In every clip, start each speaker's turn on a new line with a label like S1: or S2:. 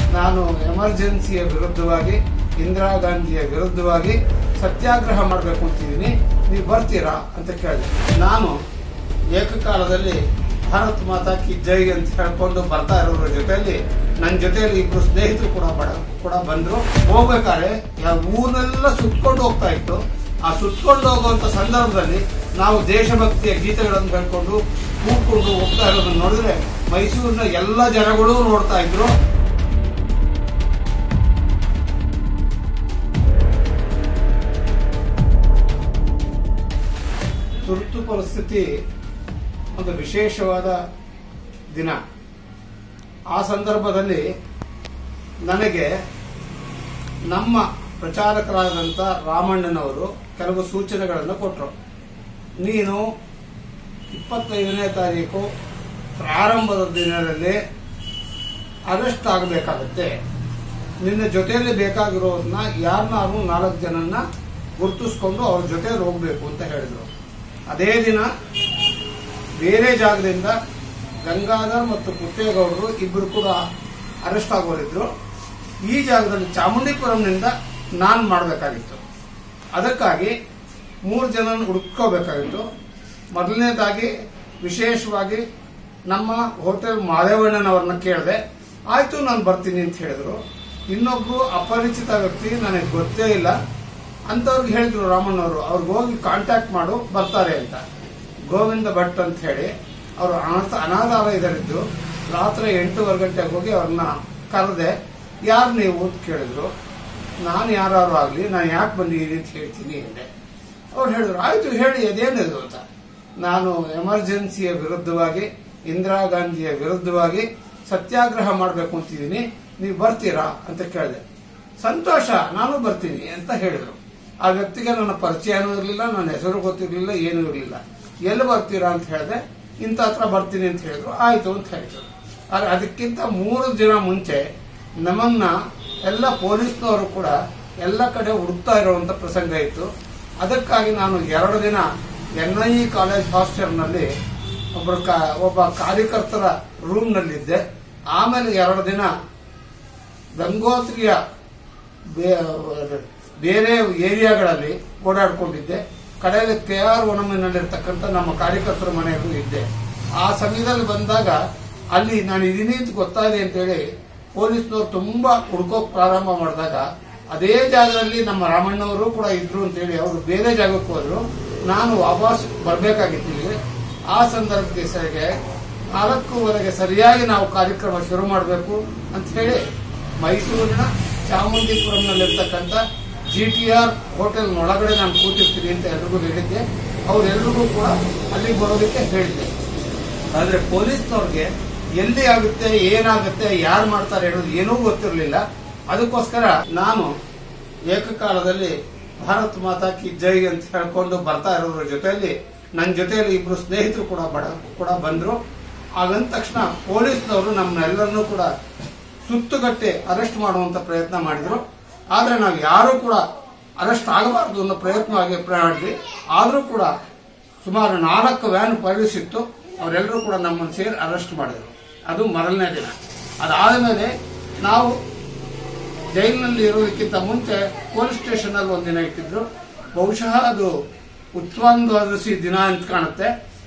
S1: ನಾನು ಎಮರ್ಜೆನ್ಸಿಯ ವಿರುದ್ಧವಾಗಿ ಇಂದಿರಾ ಗಾಂಧಿಯ ವಿರುದ್ಧವಾಗಿ ಸತ್ಯಾಗ್ರಹ ಮಾಡಬೇಕು ಅಂತಿದ್ದೀನಿ ನೀವು ಬರ್ತೀರಾ ಅಂತ ಕೇಳಿದೆ ನಾನು ಏಕಕಾಲದಲ್ಲಿ ಭಾರತ್ ಮಾತಾ ಕಿ ಜೈ ಅಂತ ಹೇಳ್ಕೊಂಡು ಬರ್ತಾ ಇರೋರ ಜೊತೆಯಲ್ಲಿ ನನ್ನ ಜೊತೆಯಲ್ಲಿ ಇಬ್ರು ಸ್ನೇಹಿತರು ಕೂಡ ಬಡ ಕೂಡ ಬಂದ್ರು ಹೋಗ್ಬೇಕಾದ್ರೆ ಯಾ- ಊರ್ನೆಲ್ಲ ಸುತ್ಕೊಂಡು ಹೋಗ್ತಾ ಇತ್ತು ಆ ಸುತ್ಕೊಂಡು ಹೋಗುವಂತ ಸಂದರ್ಭದಲ್ಲಿ ನಾವು ದೇಶಭಕ್ತಿಯ ಗೀತೆಗಳನ್ನು ಹೇಳ್ಕೊಂಡು ಕೂತ್ಕೊಂಡು ಹೋಗ್ತಾ ಇರೋದನ್ನ ನೋಡಿದ್ರೆ ಮೈಸೂರಿನ ಎಲ್ಲ ಜನಗಳು ನೋಡ್ತಾ ಇದ್ರು ತುರ್ತು ಪರಿಸ್ಥಿತಿ ಒಂದು ವಿಶೇಷವಾದ ದಿನ ಆ ಸಂದರ್ಭದಲ್ಲಿ ನನಗೆ ನಮ್ಮ ಪ್ರಚಾರಕರಾದಂಥ ರಾಮಣ್ಣನವರು ಕೆಲವು ಸೂಚನೆಗಳನ್ನು ಕೊಟ್ಟರು ನೀನು ಇಪ್ಪತ್ತೈದನೇ ತಾರೀಕು ಪ್ರಾರಂಭದ ದಿನದಲ್ಲಿ ಅರೆಸ್ಟ್ ಆಗಬೇಕಾಗತ್ತೆ ನಿನ್ನ ಜೊತೆಯಲ್ಲಿ ಬೇಕಾಗಿರೋದನ್ನ ಯಾರನ್ನಾರು ನಾಲ್ಕು ಜನನ್ನ ಗುರುತಿಸ್ಕೊಂಡು ಅವ್ರ ಜೊತೆಯಲ್ಲಿ ಹೋಗ್ಬೇಕು ಅಂತ ಹೇಳಿದ್ರು ಅದೇ ದಿನ ಬೇರೆ ಜಾಗದಿಂದ ಗಂಗಾಧರ್ ಮತ್ತು ಪುಟ್ಟೇಗೌಡರು ಇಬ್ಬರು ಕೂಡ ಅರೆಸ್ಟ್ ಆಗೋರಿದ್ರು ಈ ಜಾಗದಲ್ಲಿ ಚಾಮುಂಡಿಪುರಂನಿಂದ ನಾನು ಮಾಡಬೇಕಾಗಿತ್ತು ಅದಕ್ಕಾಗಿ ಮೂರು ಜನ ಹುಡುಕೋಬೇಕಾಗಿತ್ತು ಮೊದಲನೇದಾಗಿ ವಿಶೇಷವಾಗಿ ನಮ್ಮ ಹೋಟೆಲ್ ಮಾದೇವಣ್ಣನವ್ರನ್ನ ಕೇಳಿದೆ ಆಯ್ತು ನಾನು ಬರ್ತೀನಿ ಅಂತ ಹೇಳಿದ್ರು ಇನ್ನೊಬ್ರು ಅಪರಿಚಿತ ವ್ಯಕ್ತಿ ನನಗೆ ಗೊತ್ತೇ ಇಲ್ಲ ಅಂತವ್ರಿಗೆ ಹೇಳಿದ್ರು ರಾಮಣ್ಣವರು ಅವ್ರಿಗೆ ಹೋಗಿ ಕಾಂಟ್ಯಾಕ್ಟ್ ಮಾಡು ಬರ್ತಾರೆ ಅಂತ ಗೋವಿಂದ ಭಟ್ ಅಂತ ಹೇಳಿ ಅವರು ಅನಾಥ ಅನಾಥಾಲಯದಲ್ಲಿದ್ದು ರಾತ್ರಿ ಎಂಟೂವರೆ ಗಂಟೆಗೆ ಹೋಗಿ ಅವ್ರನ್ನ ಕರೆದೆ ಯಾರು ನೀವು ಅಂತ ಕೇಳಿದ್ರು ನಾನು ಯಾರು ಆಗಲಿ ನಾನು ಯಾಕೆ ಬಂದಿದ್ದೀನಿ ಅಂತ ಹೇಳ್ತೀನಿ ಅಂದೆ ಅವ್ರು ಹೇಳಿದ್ರು ಆಯ್ತು ಹೇಳಿ ಅದೇನಿದು ಅಂತ ನಾನು ಎಮರ್ಜೆನ್ಸಿಯ ವಿರುದ್ಧವಾಗಿ ಇಂದಿರಾ ಗಾಂಧಿಯ ವಿರುದ್ಧವಾಗಿ ಸತ್ಯಾಗ್ರಹ ಮಾಡಬೇಕು ಅಂತಿದ್ದೀನಿ ನೀವು ಬರ್ತೀರಾ ಅಂತ ಕೇಳಿದೆ ಸಂತೋಷ ನಾನು ಬರ್ತೀನಿ ಅಂತ ಹೇಳಿದ್ರು ಆ ವ್ಯಕ್ತಿಗೆ ನನ್ನ ಪರಿಚಯನೂ ಇರಲಿಲ್ಲ ನನ್ನ ಹೆಸರು ಗೊತ್ತಿರಲಿಲ್ಲ ಏನೂ ಇರಲಿಲ್ಲ ಎಲ್ಲಿ ಬರ್ತೀರಾ ಅಂತ ಹೇಳಿದೆ ಇಂಥ ಹತ್ರ ಬರ್ತೀನಿ ಅಂತ ಹೇಳಿದ್ರು ಆಯ್ತು ಅಂತ ಹೇಳಿದ್ರು ಆದ್ರೆ ಅದಕ್ಕಿಂತ ಮೂರು ದಿನ ಮುಂಚೆ ನಮ್ಮನ್ನ ಎಲ್ಲ ಪೊಲೀಸ್ನವರು ಕೂಡ ಎಲ್ಲ ಕಡೆ ಹುಡುಕ್ತಾ ಇರುವಂತ ಪ್ರಸಂಗ ಇತ್ತು ಅದಕ್ಕಾಗಿ ನಾನು ಎರಡು ದಿನ ಎನ್ ಐ ಕಾಲೇಜ್ ಹಾಸ್ಟೆಲ್ನಲ್ಲಿ ಒಬ್ಬರ ಕಾ- ಒಬ್ಬ ಕಾರ್ಯಕರ್ತರ ರೂಮ್ನಲ್ಲಿದ್ದೆ ಆಮೇಲೆ ಎರಡು ದಿನ ಗಂಗೋತ್ರಿಯ ಬೇ- ಬೇರೆ ಏರಿಯಾಗಳಲ್ಲಿ ಓಡಾಡ್ಕೊಂಡಿದ್ದೆ ಕಡೆಯಲ್ಲಿ ಕೆ ಆರ್ ಒಣಮಿನಲ್ಲಿರ್ತಕ್ಕಂಥ ನಮ್ಮ ಕಾರ್ಯಕರ್ತರ ಮನೆಗೂ ಇದ್ದೆ ಆ ಸಮಯದಲ್ಲಿ ಬಂದಾಗ ಅಲ್ಲಿ ನಾನು ಇದೀನಿ ಅಂತ ಗೊತ್ತಾಗಿದೆ ಅಂತೇಳಿ ಪೊಲೀಸ್ನವರು ತುಂಬಾ ಹುಡ್ಕೋಕ್ ಪ್ರಾರಂಭ ಮಾಡಿದಾಗ ಅದೇ ಜಾಗದಲ್ಲಿ ನಮ್ಮ ರಾಮಣ್ಣವರು ಕೂಡ ಇದ್ರು ಅಂತೇಳಿ ಅವರು ಬೇರೆ ಜಾಗಕ್ಕೆ ಹೋದ್ರು ನಾನು ವಾಪಸ್ ಬರ್ಬೇಕಾಗಿತ್ತು ಇಲ್ಲಿಗೆ. ಆ ಸಂದರ್ಭಕ್ಕೆ ಸರಿಗೆ ನಾಲ್ಕೂವರೆಗೆ ಸರಿಯಾಗಿ ನಾವು ಕಾರ್ಯಕ್ರಮ ಶುರು ಮಾಡಬೇಕು ಅಂತ ಹೇಳಿ ಮೈಸೂರಿನ ಚಾಮುಂಡಿಪುರಂನಲ್ಲಿರ್ತಕ್ಕಂಥ ಜಿ ಟಿ ಆರ್ ಹೋಟೆಲ್ ಒಳಗಡೆ ನಾನು ಕೂತಿರ್ತೀನಿ ಅಂತ ಎಲ್ರಿಗೂ ಹೇಳಿದ್ದೆ ಅವರೆಲ್ರಿಗೂ ಕೂಡ ಅಲ್ಲಿಗೆ ಬರೋದಕ್ಕೆ ಹೇಳಿದ್ದೆ ಆದ್ರೆ ಪೊಲೀಸ್ನವ್ರಿಗೆ ಎಲ್ಲಿ ಆಗುತ್ತೆ ಏನಾಗುತ್ತೆ ಯಾರು ಮಾಡ್ತಾರೆ ಹೇಳೋದು ಏನೂ ಗೊತ್ತಿರಲಿಲ್ಲ ಅದಕ್ಕೋಸ್ಕರ ನಾನು ಏಕಕಾಲದಲ್ಲಿ ಭಾರತ್ ಮಾತಾ ಕಿ ಜೈ ಅಂತ ಹೇಳ್ಕೊಂಡು ಬರ್ತಾ ಇರೋದ್ರ ಜೊತೆಯಲ್ಲಿ ನನ್ನ ಜೊತೆಯಲ್ಲಿ ಇಬ್ರು ಸ್ನೇಹಿತರು ಕೂಡ ಬಡ ಕೂಡ ಬಂದ್ರು ಆಗಂದ ತಕ್ಷಣ ಪೊಲೀಸ್ನವರು ನಮ್ಮನ್ನೆಲ್ಲರನ್ನೂ ಕೂಡ ಸುತ್ತುಗಟ್ಟಿ ಅರೆಸ್ಟ್ ಮಾಡುವಂತ ಪ್ರಯತ್ನ ಮಾಡಿದ್ರು ಆದ್ರೆ ನಾವು ಯಾರೂ ಕೂಡ ಅರೆಸ್ಟ್ ಆಗಬಾರದು ಅನ್ನೋ ಪ್ರಯತ್ನವಾಗಿ ಮಾಡಿದ್ವಿ ಆದರೂ ಕೂಡ ಸುಮಾರು ನಾಲ್ಕು ವ್ಯಾನ್ ಪೊಲೀಸ್ ಇತ್ತು ಅವರೆಲ್ಲರೂ ಕೂಡ ನಮ್ಮನ್ನು ಸೇರಿ ಅರೆಸ್ಟ್ ಮಾಡಿದ್ರು ಅದು ಮೊದಲನೇ ದಿನ ಅದಾದ ಮೇಲೆ ನಾವು ಜೈಲಿನಲ್ಲಿ ಇರೋದಕ್ಕಿಂತ ಮುಂಚೆ ಪೊಲೀಸ್ ಸ್ಟೇಷನ್ ಅಲ್ಲಿ ಒಂದಿನ ಇಟ್ಟಿದ್ರು ಬಹುಶಃ ಅದು ಉತ್ಸವಾಂದ್ವಾದಶಿ ದಿನ ಅಂತ ಕಾಣುತ್ತೆ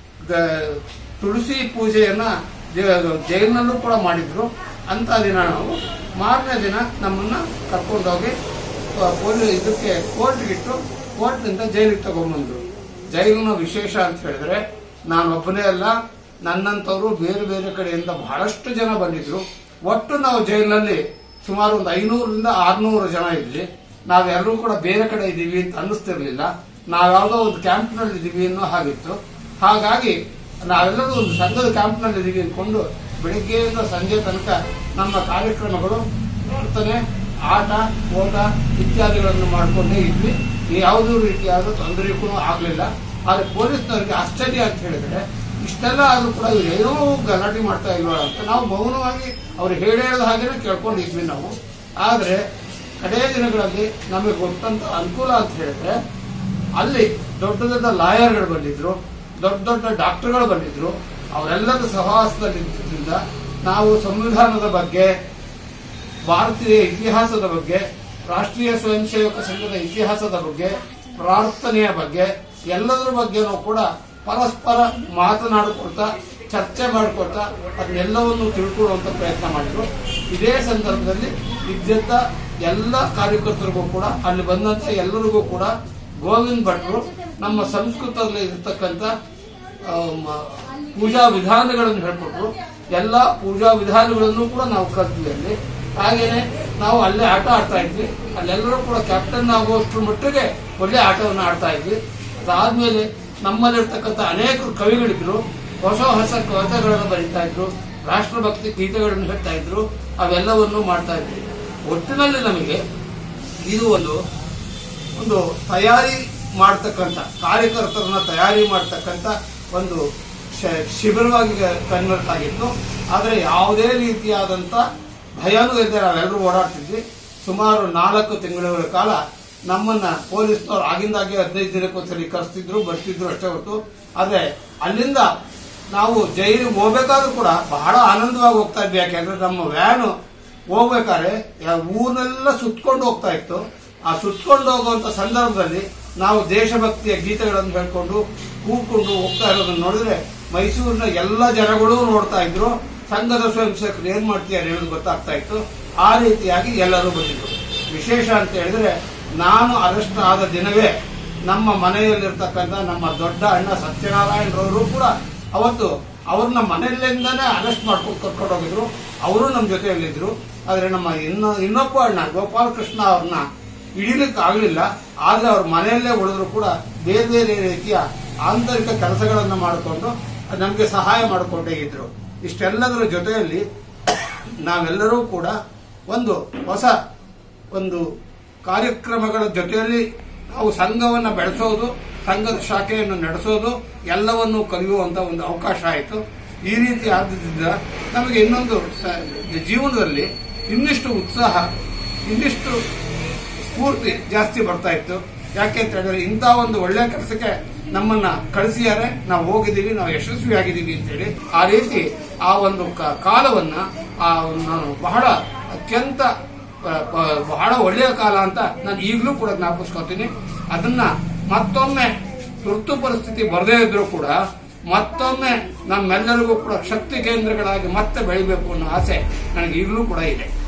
S1: ಗ- ತುಳಸಿ ಪೂಜೆಯನ್ನ ಜ- ಜೈಲಿನಲ್ಲೂ ಕೂಡ ಮಾಡಿದ್ರು ಅಂತ ದಿನ ನಾವು ಮಾರನೇ ದಿನ ನಮ್ಮನ್ನ ಕರ್ಕೊಂಡೋಗಿ ಪೊಲೀಸ್ ಇದಕ್ಕೆ ಕೋರ್ಟ್ಗಿಟ್ಟು ಕೋರ್ಟ್ನಿಂದ ಜೈಲಿಗೆ ತಗೊಂಡ್ಬಂದ್ರು ಜೈಲಿನ ವಿಶೇಷ ಅಂತ ಹೇಳಿದ್ರೆ ನಾನೊಬ್ಬನೇ ಅಲ್ಲ ನನ್ನಂತವರು ಬೇರೆ ಬೇರೆ ಕಡೆಯಿಂದ ಬಹಳಷ್ಟು ಜನ ಬಂದಿದ್ರು ಒಟ್ಟು ನಾವು ಜೈಲಿನಲ್ಲಿ ಸುಮಾರು ಒಂದು ಐನೂರರಿಂದ ಆರ್ನೂರು ಜನ ಇದ್ವಿ ನಾವೆಲ್ಲರೂ ಕೂಡ ಬೇರೆ ಕಡೆ ಇದ್ದೀವಿ ಅಂತ ಅನ್ನಿಸ್ತಿರ್ಲಿಲ್ಲ ನಾವ್ಯಾವುದೋ ಒಂದು ಕ್ಯಾಂಪ್ನಲ್ಲಿ ಇದ್ದೀವಿ ಅನ್ನೋ ಹಾಗಿತ್ತು ಹಾಗಾಗಿ ನಾವೆಲ್ಲರೂ ಒಂದು ಸಂಘದ ಕ್ಯಾಂಪ್ನಲ್ಲಿ ಇದ್ದೀವಿ ಅಂದ್ಕೊಂಡು ಬೆಳಿಗ್ಗೆಯಿಂದ ಸಂಜೆ ತನಕ ನಮ್ಮ ಕಾರ್ಯಕ್ರಮಗಳು ಪ್ರಾರ್ಥನೆ ಆಟ ಓಟ ಇತ್ಯಾದಿಗಳನ್ನು ಮಾಡಿಕೊಂಡೇ ಇದ್ವಿ ಯಾವುದೂ ರೀತಿಯಾದ ತೊಂದರೆಗೂ ಆಗಲಿಲ್ಲ ಆದ್ರೆ ಪೊಲೀಸ್ನವರಿಗೆ ಆಶ್ಚರ್ಯ ಅಂತ ಹೇಳಿದ್ರೆ ಇಷ್ಟೆಲ್ಲ ಆದ್ರೂ ಕೂಡ ಇವ್ರು ಏನೋ ಗಲಾಟೆ ಮಾಡ್ತಾ ಇಲ್ವಲ್ಲ ಅಂತ ನಾವು ಮೌನವಾಗಿ ಅವ್ರು ಹೇಳಿ ಹೇಳಿದ ಹಾಗೇನೆ ಕೇಳ್ಕೊಂಡಿದ್ವಿ ನಾವು ಆದ್ರೆ ಕಡೆಯ ದಿನಗಳಲ್ಲಿ ನಮಗೆ ಗೊತ್ತಂತ ಅನುಕೂಲ ಅಂತ ಹೇಳಿದ್ರೆ ಅಲ್ಲಿ ದೊಡ್ಡ ದೊಡ್ಡ ಲಾಯರ್ಗಳು ಬಂದಿದ್ರು ದೊಡ್ಡ ದೊಡ್ಡ ಡಾಕ್ಟರ್ಗಳು ಬಂದಿದ್ರು ಅವರೆಲ್ಲರ ಸಹವಾಸದಲ್ಲಿ ಇದ್ದಿದ್ದರಿಂದ ನಾವು ಸಂವಿಧಾನದ ಬಗ್ಗೆ ಭಾರತೀಯ ಇತಿಹಾಸದ ಬಗ್ಗೆ ರಾಷ್ಟ್ರೀಯ ಸ್ವಯಂ ಸೇವಕ ಸಂಘದ ಇತಿಹಾಸದ ಬಗ್ಗೆ ಪ್ರಾರ್ಥನೆಯ ಬಗ್ಗೆ ಎಲ್ಲದರ ಬಗ್ಗೆನೂ ಕೂಡ ಪರಸ್ಪರ ಮಾತನಾಡಿಕೊಳ್ತಾ ಚರ್ಚೆ ಮಾಡಿಕೊಳ್ತಾ ಅದನ್ನೆಲ್ಲವನ್ನು ತಿಳ್ಕೊಳ್ಳುವಂತ ಪ್ರಯತ್ನ ಮಾಡಿದ್ರು ಇದೇ ಸಂದರ್ಭದಲ್ಲಿ ಇದ್ದಂತ ಎಲ್ಲ ಕಾರ್ಯಕರ್ತರಿಗೂ ಕೂಡ ಅಲ್ಲಿ ಬಂದಂತ ಎಲ್ಲರಿಗೂ ಕೂಡ ಗೋವಿಂದ್ ಭಟ್ರು ನಮ್ಮ ಸಂಸ್ಕೃತದಲ್ಲಿ ಇರತಕ್ಕಂಥ ಆ, ಮ- ಪೂಜಾ ವಿಧಾನಗಳನ್ನು ಹೇಳ್ಕೊಟ್ರು ಎಲ್ಲ ಪೂಜಾ ವಿಧಾನಗಳನ್ನು ಕೂಡ ನಾವು ಕಲ್ತ್ವಿ ಅಲ್ಲಿ ಹಾಗೇನೆ ನಾವು ಅಲ್ಲೇ ಆಟ ಆಡ್ತಾ ಇದ್ವಿ ಅಲ್ಲೆಲ್ಲರೂ ಕೂಡ ಕ್ಯಾಪ್ಟನ್ ಆಗುವಷ್ಟು ಮಟ್ಟಿಗೆ ಒಳ್ಳೆ ಆಟವನ್ನು ಆಡ್ತಾ ಇದ್ವಿ ಅದಾದ್ಮೇಲೆ ನಮ್ಮಲ್ಲಿರ್ತಕ್ಕಂಥ ಅನೇಕರು ಕವಿಗಳಿದ್ರು ಹೊಸ ಹೊಸ ಕವಿತೆಗಳನ್ನು ಬರೀತಾ ಇದ್ರು ರಾಷ್ಟ್ರಭಕ್ತಿ ಗೀತೆಗಳನ್ನು ಹೇಳ್ತಾ ಇದ್ರು ಅವೆಲ್ಲವನ್ನು ಮಾಡ್ತಾ ಇದ್ವಿ ಒಟ್ಟಿನಲ್ಲಿ ನಮಗೆ ಇದು ಒಂದು ಒಂದು ತಯಾರಿ ಮಾಡ್ತಕ್ಕಂಥ ಕಾರ್ಯಕರ್ತರನ್ನ ತಯಾರಿ ಮಾಡ್ತಕ್ಕಂಥ ಒಂದು ಶ- ಶಿಬಿರವಾಗಿ ಕನ್ವರ್ಟ್ ಆಗಿತ್ತು ಆದರೆ ಯಾವುದೇ ರೀತಿಯಾದಂಥ ಭಯನೂ ಇಲ್ಲದೆ ನಾವೆಲ್ಲರೂ ಓಡಾಡ್ತಿದ್ವಿ ಸುಮಾರು ನಾಲ್ಕು ತಿಂಗಳ ಕಾಲ ನಮ್ಮನ್ನ ಪೊಲೀಸ್ನವ್ರು ಆಗಿಂದಾಗೆ ಹದಿನೈದು ದಿನಕ್ಕೊಂದ್ಸರಿ ಕರೆಸ್ತಿದ್ರು ಬರ್ತಿದ್ರು ಅಷ್ಟೇ ಹೊರತು ಆದ್ರೆ ಅಲ್ಲಿಂದ ನಾವು ಜೈಲಿಗೆ ಹೋಗ್ಬೇಕಾದ್ರೂ ಕೂಡ ಬಹಳ ಆನಂದವಾಗಿ ಹೋಗ್ತಾ ಇದ್ವಿ ಯಾಕೆಂದ್ರೆ ನಮ್ಮ ವ್ಯಾನು ಹೋಗ್ಬೇಕಾದ್ರೆ ಯಾ- ಊರ್ನೆಲ್ಲ ಸುತ್ಕೊಂಡು ಹೋಗ್ತಾ ಇತ್ತು ಆ ಸುತ್ಕೊಂಡು ಹೋಗುವಂತ ಸಂದರ್ಭದಲ್ಲಿ ನಾವು ದೇಶಭಕ್ತಿಯ ಗೀತೆಗಳನ್ನು ಹೇಳ್ಕೊಂಡು ಕೂಗ್ಕೊಂಡು ಹೋಗ್ತಾ ಇರೋದನ್ನ ನೋಡಿದ್ರೆ ಮೈಸೂರಿನ ಎಲ್ಲ ಜನಗಳು ನೋಡ್ತಾ ಇದ್ರು ಸಂಘದ ಸ್ವಯಂ ಸೇವಕರು ಏನ್ ಮಾಡ್ತೀಯಾರ ಹೇಳೋದು ಗೊತ್ತಾಗ್ತಾ ಇತ್ತು ಆ ರೀತಿಯಾಗಿ ಎಲ್ಲರೂ ಬಂದಿದ್ರು ವಿಶೇಷ ಅಂತ ಹೇಳಿದ್ರೆ ನಾನು ಅರೆಸ್ಟ್ ಆದ ದಿನವೇ ನಮ್ಮ ಮನೆಯಲ್ಲಿರ್ತಕ್ಕಂಥ ನಮ್ಮ ದೊಡ್ಡ ಅಣ್ಣ ಸತ್ಯನಾರಾಯಣರವರು ಕೂಡ ಅವತ್ತು ಅವ್ರನ್ನ ಮನೆಯಲ್ಲಿಂದಾನೇ ಅರೆಸ್ಟ್ ಮಾಡ್ಕೊಂಡು ಕರ್ಕೊಂಡು ಹೋಗಿದ್ರು ಅವರು ನಮ್ಮ ಜೊತೆಯಲ್ಲಿದ್ರು ಆದ್ರೆ ನಮ್ಮ ಇನ್ನ ಇನ್ನೊಬ್ಬ ಅಣ್ಣ ಗೋಪಾಲ ಕೃಷ್ಣ ಅವ್ರನ್ನ ಹಿಡಿಲಿಕ್ಕೆ ಆಗಲಿಲ್ಲ ಆದ್ರೆ ಅವ್ರ ಮನೆಯಲ್ಲೇ ಉಳಿದ್ರು ಕೂಡ ಬೇರೆ ಬೇರೆ ರೀತಿಯ ಆಂತರಿಕ ಕೆಲಸಗಳನ್ನ ಮಾಡಿಕೊಂಡು ನಮಗೆ ಸಹಾಯ ಮಾಡಿಕೊಂಡೇ ಇದ್ರು ಇಷ್ಟೆಲ್ಲದರ ಜೊತೆಯಲ್ಲಿ ನಾವೆಲ್ಲರೂ ಕೂಡ ಒಂದು ಹೊಸ ಒಂದು ಕಾರ್ಯಕ್ರಮಗಳ ಜೊತೆಯಲ್ಲಿ ನಾವು ಸಂಘವನ್ನ ಬೆಳೆಸೋದು ಸಂಘದ ಶಾಖೆಯನ್ನು ನಡೆಸೋದು ಎಲ್ಲವನ್ನು ಕಲಿಯುವಂತ ಒಂದು ಅವಕಾಶ ಆಯಿತು ಈ ರೀತಿ ಆದ್ರಿಂದ ನಮಗೆ ಇನ್ನೊಂದು ಸ- ಜೀವನದಲ್ಲಿ ಇನ್ನಿಷ್ಟು ಉತ್ಸಾಹ ಇನ್ನಿಷ್ಟು ಸ್ಫೂರ್ತಿ ಜಾಸ್ತಿ ಬರ್ತಾ ಇತ್ತು ಯಾಕೆ ಅಂತ ಹೇಳಿದ್ರೆ ಇಂಥ ಒಂದು ಒಳ್ಳೆ ಕೆಲಸಕ್ಕೆ ನಮ್ಮನ್ನ ಕಳಿಸಿದ್ದಾರೆ ನಾವು ಹೋಗಿದ್ದೀವಿ ನಾವು ಯಶಸ್ವಿ ಆಗಿದ್ದೀವಿ ಅಂತೇಳಿ ಆ ರೀತಿ ಆ ಒಂದು ಕ- ಕಾಲವನ್ನ ಆ ಒಂದು ನಾನು ಬಹಳ ಅತ್ಯಂತ ಆ, ಬ- ಬಹಳ ಒಳ್ಳೆಯ ಕಾಲ ಅಂತ ನಾನು ಈಗಲೂ ಕೂಡ ಜ್ಞಾಪಿಸ್ಕೊತೀನಿ ಅದನ್ನ ಮತ್ತೊಮ್ಮೆ ತುರ್ತು ಪರಿಸ್ಥಿತಿ ಬರದೇ ಇದ್ರೂ ಕೂಡ ಮತ್ತೊಮ್ಮೆ ನಮ್ಮೆಲ್ಲರಿಗೂ ಕೂಡ ಶಕ್ತಿ ಕೇಂದ್ರಗಳಾಗಿ ಮತ್ತೆ ಬೆಳಿಬೇಕು ಅನ್ನೋ ಆಸೆ ನನಗೆ ಈಗಲೂ ಕೂಡ ಇದೆ